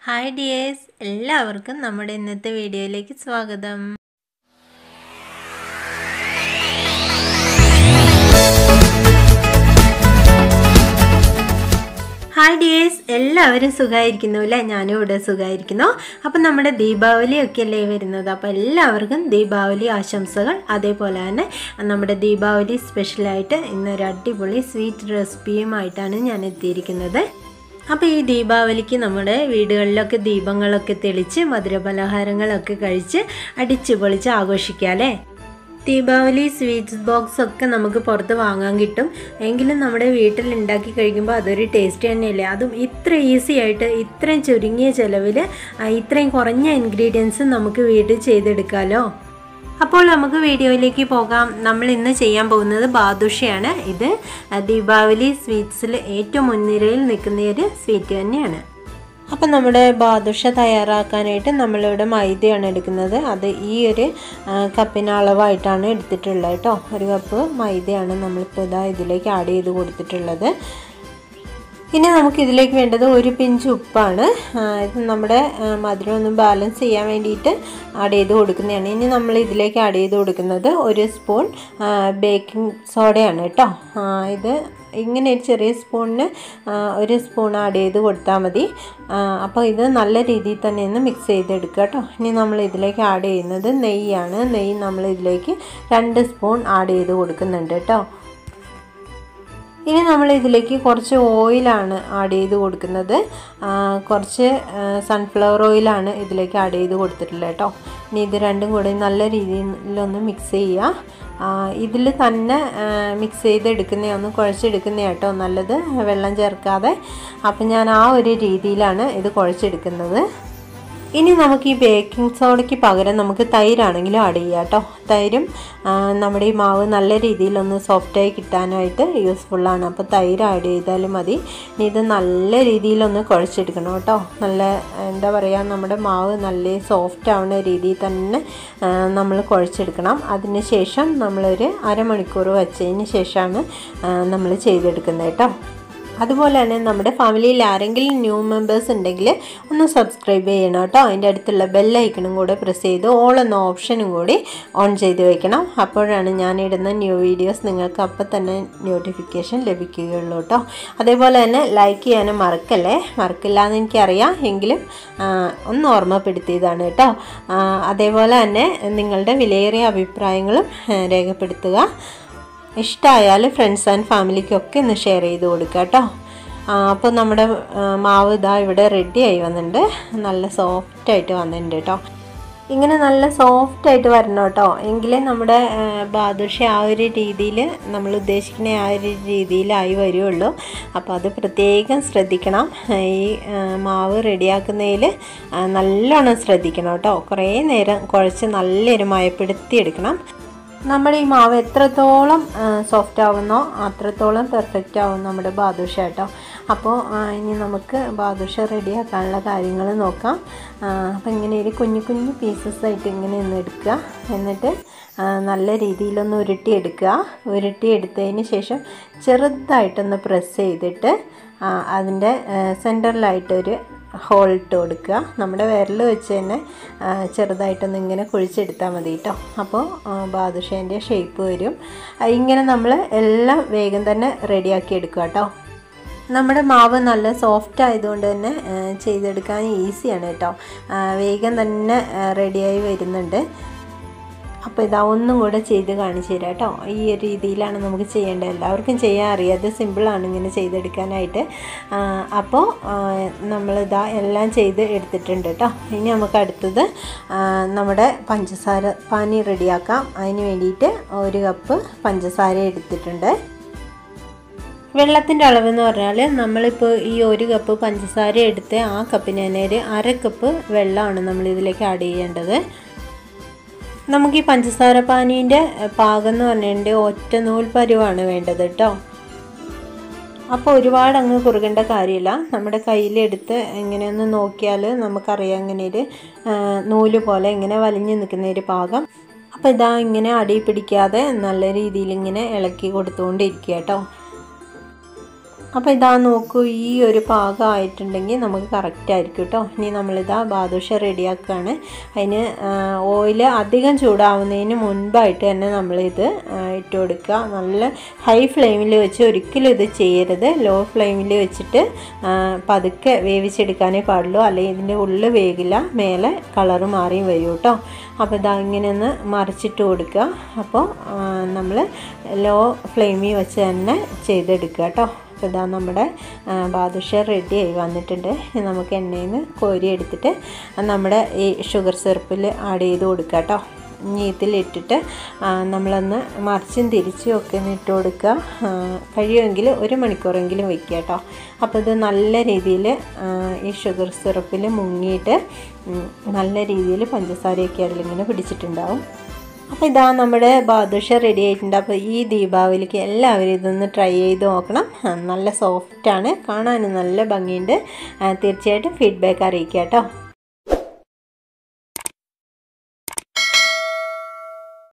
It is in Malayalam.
ഹായ് ഡിയേഴ്സ് എല്ലാവർക്കും നമ്മുടെ ഇന്നത്തെ വീഡിയോയിലേക്ക് സ്വാഗതം ഹായ് ഡിയേഴ്സ് എല്ലാവരും സുഖമായിരിക്കുന്നു അല്ലേ ഞാനും ഇവിടെ സുഖമായിരിക്കുന്നു അപ്പം നമ്മുടെ ദീപാവലിയൊക്കെ അല്ലേ വരുന്നത് അപ്പോൾ എല്ലാവർക്കും ദീപാവലി ആശംസകൾ അതേപോലെ തന്നെ നമ്മുടെ ദീപാവലി സ്പെഷ്യലായിട്ട് ഇന്നൊരു അടിപൊളി സ്വീറ്റ് റെസിപ്പിയുമായിട്ടാണ് ഞാൻ എത്തിയിരിക്കുന്നത് അപ്പോൾ ഈ ദീപാവലിക്ക് നമ്മുടെ വീടുകളിലൊക്കെ ദീപങ്ങളൊക്കെ തെളിച്ച് മധുരപലഹാരങ്ങളൊക്കെ കഴിച്ച് അടിച്ചു പൊളിച്ച് ആഘോഷിക്കാം അല്ലേ ദീപാവലി സ്വീറ്റ്സ് ബോക്സ് ഒക്കെ നമുക്ക് പുറത്ത് വാങ്ങാൻ കിട്ടും എങ്കിലും നമ്മുടെ വീട്ടിൽ ഉണ്ടാക്കി കഴിക്കുമ്പോൾ അതൊരു ടേസ്റ്റ് തന്നെയല്ലേ അതും ഇത്ര ഈസി ആയിട്ട് ഇത്രയും ചുരുങ്ങിയ ചിലവിൽ ഇത്രയും കുറഞ്ഞ ഇൻഗ്രീഡിയൻസ് നമുക്ക് വീട്ടിൽ ചെയ്തെടുക്കാമല്ലോ അപ്പോൾ നമുക്ക് വീഡിയോയിലേക്ക് പോകാം നമ്മൾ ഇന്ന് ചെയ്യാൻ പോകുന്നത് ബാദുഷയാണ് ഇത് ദീപാവലി സ്വീറ്റ്സിൽ ഏറ്റവും മുൻനിരയിൽ നിൽക്കുന്ന ഒരു സ്വീറ്റ് തന്നെയാണ് അപ്പം നമ്മുടെ ബാദുഷ തയ്യാറാക്കാനായിട്ട് നമ്മളിവിടെ മൈദയാണ് എടുക്കുന്നത് അത് ഈ ഒരു കപ്പിന് അളവായിട്ടാണ് എടുത്തിട്ടുള്ളത് കേട്ടോ ഒരു കപ്പ് മൈദയാണ് നമ്മളിപ്പോൾ ഇതാ ഇതിലേക്ക് ആഡ് ചെയ്ത് കൊടുത്തിട്ടുള്ളത് ഇനി നമുക്ക് ഇതിലേക്ക് വേണ്ടത് ഒരു പിഞ്ച് ഉപ്പാണ് ഇത് നമ്മുടെ മധുരം ഒന്ന് ബാലൻസ് ചെയ്യാൻ വേണ്ടിയിട്ട് ആഡ് ചെയ്ത് കൊടുക്കുന്നതാണ് ഇനി നമ്മൾ ഇതിലേക്ക് ആഡ് ചെയ്ത് കൊടുക്കുന്നത് ഒരു സ്പൂൺ ബേക്കിംഗ് സോഡയാണ് കേട്ടോ ഇത് ഇങ്ങനെ ഒരു ചെറിയ സ്പൂണിന് ഒരു സ്പൂൺ ആഡ് ചെയ്ത് കൊടുത്താൽ മതി അപ്പോൾ ഇത് നല്ല രീതിയിൽ തന്നെ ഒന്ന് മിക്സ് ചെയ്തെടുക്കുക കേട്ടോ ഇനി നമ്മൾ ഇതിലേക്ക് ആഡ് ചെയ്യുന്നത് നെയ്യാണ് നെയ്യ് നമ്മൾ ഇതിലേക്ക് രണ്ട് സ്പൂൺ ആഡ് ചെയ്ത് കൊടുക്കുന്നുണ്ട് കേട്ടോ ഇനി നമ്മൾ ഇതിലേക്ക് കുറച്ച് ഓയിലാണ് ആഡ് ചെയ്ത് കൊടുക്കുന്നത് കുറച്ച് സൺഫ്ലവർ ഓയിലാണ് ഇതിലേക്ക് ആഡ് ചെയ്ത് കൊടുത്തിട്ടുള്ളത് കേട്ടോ ഇനി ഇത് രണ്ടും കൂടി നല്ല രീതിയിലൊന്ന് മിക്സ് ചെയ്യുക ഇതിൽ തന്നെ മിക്സ് ചെയ്തെടുക്കുന്നതാണ് കുഴച്ചെടുക്കുന്ന കേട്ടോ നല്ലത് വെള്ളം ചേർക്കാതെ അപ്പം ഞാൻ ആ ഒരു രീതിയിലാണ് ഇത് കുഴച്ചെടുക്കുന്നത് ഇനി നമുക്ക് ഈ ബേക്കിംഗ് സോഡയ്ക്ക് പകരം നമുക്ക് തൈരാണെങ്കിലും ആഡ് ചെയ്യാം കേട്ടോ തൈരും നമ്മുടെ ഈ മാവ് നല്ല രീതിയിലൊന്ന് സോഫ്റ്റായി കിട്ടാനായിട്ട് യൂസ്ഫുള്ളാണ് അപ്പോൾ തൈര് ആഡ് ചെയ്താലും മതി ഇനി ഇത് നല്ല രീതിയിലൊന്ന് കുഴച്ചെടുക്കണം കേട്ടോ നല്ല എന്താ പറയുക നമ്മുടെ മാവ് നല്ല സോഫ്റ്റ് ആവുന്ന രീതിയിൽ തന്നെ നമ്മൾ കുഴച്ചെടുക്കണം അതിന് ശേഷം നമ്മളൊരു അരമണിക്കൂർ വെച്ചതിന് ശേഷമാണ് നമ്മൾ ചെയ്തെടുക്കുന്നത് കേട്ടോ അതുപോലെ തന്നെ നമ്മുടെ ഫാമിലിയിൽ ആരെങ്കിലും ന്യൂ മെമ്പേഴ്സ് ഉണ്ടെങ്കിൽ ഒന്ന് സബ്സ്ക്രൈബ് ചെയ്യണം കേട്ടോ അതിൻ്റെ അടുത്തുള്ള ബെല്ലൈക്കണും കൂടെ പ്രസ് ചെയ്ത് ഓൾ എന്ന ഓപ്ഷനും കൂടി ഓൺ ചെയ്ത് വെക്കണം അപ്പോഴാണ് ഞാനിടുന്ന ന്യൂ വീഡിയോസ് നിങ്ങൾക്ക് അപ്പം തന്നെ നോട്ടിഫിക്കേഷൻ ലഭിക്കുകയുള്ളൂ കേട്ടോ അതേപോലെ തന്നെ ലൈക്ക് ചെയ്യാനും മറക്കല്ലേ മറക്കില്ല എന്ന് എനിക്കറിയാം എങ്കിലും ഒന്ന് ഓർമ്മപ്പെടുത്തിയതാണ് കേട്ടോ അതേപോലെ തന്നെ നിങ്ങളുടെ വിലയേറിയ അഭിപ്രായങ്ങളും രേഖപ്പെടുത്തുക ഇഷ്ടമായാൽ ഫ്രണ്ട്സ് ആൻഡ് ഫാമിലിക്കൊക്കെ ഒന്ന് ഷെയർ ചെയ്ത് കൊടുക്കുക കേട്ടോ അപ്പോൾ നമ്മുടെ മാവ് ഇതാ ഇവിടെ റെഡി ആയി വന്നിട്ടുണ്ട് നല്ല സോഫ്റ്റായിട്ട് വന്നിട്ടുണ്ട് കേട്ടോ ഇങ്ങനെ നല്ല സോഫ്റ്റായിട്ട് വരണം കേട്ടോ എങ്കിലേ നമ്മുടെ ബാദുഷ ആ ഒരു രീതിയിൽ നമ്മൾ ഉദ്ദേശിക്കുന്ന ആ ഒരു രീതിയിലായി വരുള്ളൂ അപ്പോൾ അത് പ്രത്യേകം ശ്രദ്ധിക്കണം ഈ മാവ് റെഡിയാക്കുന്നതിൽ നല്ലോണം ശ്രദ്ധിക്കണം കേട്ടോ കുറേ നേരം കുഴച്ച് നല്ലൊരു മയപ്പെടുത്തിയെടുക്കണം നമ്മുടെ ഈ മാവ് എത്രത്തോളം സോഫ്റ്റ് ആവുന്നോ അത്രത്തോളം പെർഫെക്റ്റ് ആവും നമ്മുടെ ബാദുഷ കേട്ടോ അപ്പോൾ ഇനി നമുക്ക് ബാദുഷ റെഡിയാക്കാനുള്ള കാര്യങ്ങൾ നോക്കാം അപ്പോൾ ഇങ്ങനെ ഒരു കുഞ്ഞു കുഞ്ഞു പീസസ് ആയിട്ട് ഇങ്ങനെ ഒന്ന് എടുക്കുക എന്നിട്ട് നല്ല രീതിയിലൊന്ന് ഉരുട്ടിയെടുക്കുക ഉരുട്ടിയെടുത്തതിന് ശേഷം ചെറുതായിട്ടൊന്ന് പ്രസ് ചെയ്തിട്ട് അതിൻ്റെ സെൻറ്ററിലായിട്ടൊരു ഹോൾ ഇട്ട് കൊടുക്കുക നമ്മുടെ വിരൽ വെച്ച് തന്നെ ചെറുതായിട്ടൊന്ന് ഇങ്ങനെ കുഴിച്ചെടുത്താൽ മതി കേട്ടോ അപ്പോൾ ബാദുഷേൻ്റെ ഷേപ്പ് വരും ഇങ്ങനെ നമ്മൾ എല്ലാം വേഗം തന്നെ റെഡിയാക്കി എടുക്കുക കേട്ടോ നമ്മുടെ മാവ് നല്ല സോഫ്റ്റ് ആയതുകൊണ്ട് തന്നെ ചെയ്തെടുക്കാൻ ഈസിയാണ് കേട്ടോ വേഗം തന്നെ റെഡിയായി വരുന്നുണ്ട് അപ്പോൾ ഇതാ ഒന്നും കൂടെ ചെയ്ത് കാണിച്ചു തരാം കേട്ടോ ഈ ഒരു രീതിയിലാണ് നമുക്ക് ചെയ്യേണ്ടത് എല്ലാവർക്കും ചെയ്യാൻ അറിയാതെ സിമ്പിളാണ് ഇങ്ങനെ ചെയ്തെടുക്കാനായിട്ട് അപ്പോൾ നമ്മളിതാ എല്ലാം ചെയ്ത് എടുത്തിട്ടുണ്ട് കേട്ടോ ഇനി നമുക്ക് അടുത്തത് നമ്മുടെ പഞ്ചസാര പാനി റെഡിയാക്കാം അതിന് വേണ്ടിയിട്ട് ഒരു കപ്പ് പഞ്ചസാര എടുത്തിട്ടുണ്ട് വെള്ളത്തിൻ്റെ അളവെന്ന് പറഞ്ഞാൽ നമ്മളിപ്പോൾ ഈ ഒരു കപ്പ് പഞ്ചസാര എടുത്ത് ആ കപ്പിന് തന്നെ ഒരു അര കപ്പ് വെള്ളമാണ് നമ്മൾ ഇതിലേക്ക് ആഡ് ചെയ്യേണ്ടത് നമുക്ക് ഈ പഞ്ചസാര പാനീൻ്റെ പാകം എന്ന് പറഞ്ഞിട്ടുണ്ടെങ്കിൽ ഒറ്റ നൂൽ പരുവാണ് വേണ്ടത് കേട്ടോ അപ്പോൾ ഒരുപാട് അങ്ങ് കുറുകേണ്ട കാര്യമില്ല നമ്മുടെ കയ്യിലെടുത്ത് ഇങ്ങനെയൊന്ന് നോക്കിയാൽ നമുക്കറിയാം ഇങ്ങനെ ഒരു നൂല് പോലെ ഇങ്ങനെ വലിഞ്ഞു നിൽക്കുന്ന ഒരു പാകം അപ്പോൾ ഇതാ ഇങ്ങനെ അടി പിടിക്കാതെ നല്ല രീതിയിൽ ഇങ്ങനെ ഇളക്കി കൊടുത്തുകൊണ്ടിരിക്കുക കേട്ടോ അപ്പോൾ ഇതാ നോക്കൂ ഈ ഒരു പാകം ആയിട്ടുണ്ടെങ്കിൽ നമുക്ക് കറക്റ്റ് ആയിരിക്കും കേട്ടോ ഇനി നമ്മളിതാ ബാദുഷ റെഡിയാക്കുകയാണ് അതിന് ഓയിൽ അധികം ചൂടാവുന്നതിന് മുൻപായിട്ട് തന്നെ നമ്മളിത് ആ, ഇട്ട് കൊടുക്കുക നല്ല ഹൈ ഫ്ലെയിമിൽ വെച്ച് ഒരിക്കലും ഇത് ചെയ്യരുത് ലോ ഫ്ലെയിമിൽ വെച്ചിട്ട് ആ, പതുക്കെ വേവിച്ചെടുക്കാനേ പാടുള്ളൂ അല്ലെങ്കിൽ ഇതിൻ്റെ ഉള്ളിൽ വേകില്ല മേലെ കളറ് മാറി വരും കേട്ടോ അപ്പോൾ ഇതാ ഇങ്ങനെ ഒന്ന് മറിച്ചിട്ട് കൊടുക്കുക അപ്പോൾ നമ്മൾ ലോ ഫ്ലെയിമിൽ വെച്ച് തന്നെ ചെയ്തെടുക്കുക കേട്ടോ അപ്പോൾ ഇതാ നമ്മുടെ ആ, ബാദുഷ റെഡി ആയി വന്നിട്ടുണ്ട് ഇനി നമുക്ക് എണ്ണയിൽ നിന്ന് കോരി എടുത്തിട്ട് നമ്മുടെ ഈ ഷുഗർ സിറപ്പിൽ ആഡ് ചെയ്ത് കൊടുക്കുക കേട്ടോ ഇനി ഇതിലിട്ടിട്ട് ആ, നമ്മളൊന്ന് മറിച്ചും തിരിച്ചും ഒക്കെ ഒന്ന് ഇട്ട് കൊടുക്കുക ആ, കഴിയുമെങ്കിൽ ഒരു മണിക്കൂറെങ്കിലും വെക്കുക കേട്ടോ അപ്പോൾ ഇത് നല്ല രീതിയിൽ ഈ ഷുഗർ സിറപ്പിൽ മുങ്ങിയിട്ട് ഉം, നല്ല രീതിയിൽ പഞ്ചസാരയൊക്കെ അതിലിങ്ങനെ പിടിച്ചിട്ടുണ്ടാവും അപ്പോൾ ഇതാ നമ്മുടെ ബാദുഷ റെഡി ആയിട്ടുണ്ട് അപ്പോൾ ഈ ദീപാവലിക്ക് എല്ലാവരും ഇതൊന്ന് ട്രൈ ചെയ്ത് നോക്കണം ആ, നല്ല സോഫ്റ്റാണ് കാണാനും നല്ല ഭംഗിയുണ്ട് ആ, തീർച്ചയായിട്ടും ഫീഡ്ബാക്ക് അറിയിക്കുക കേട്ടോ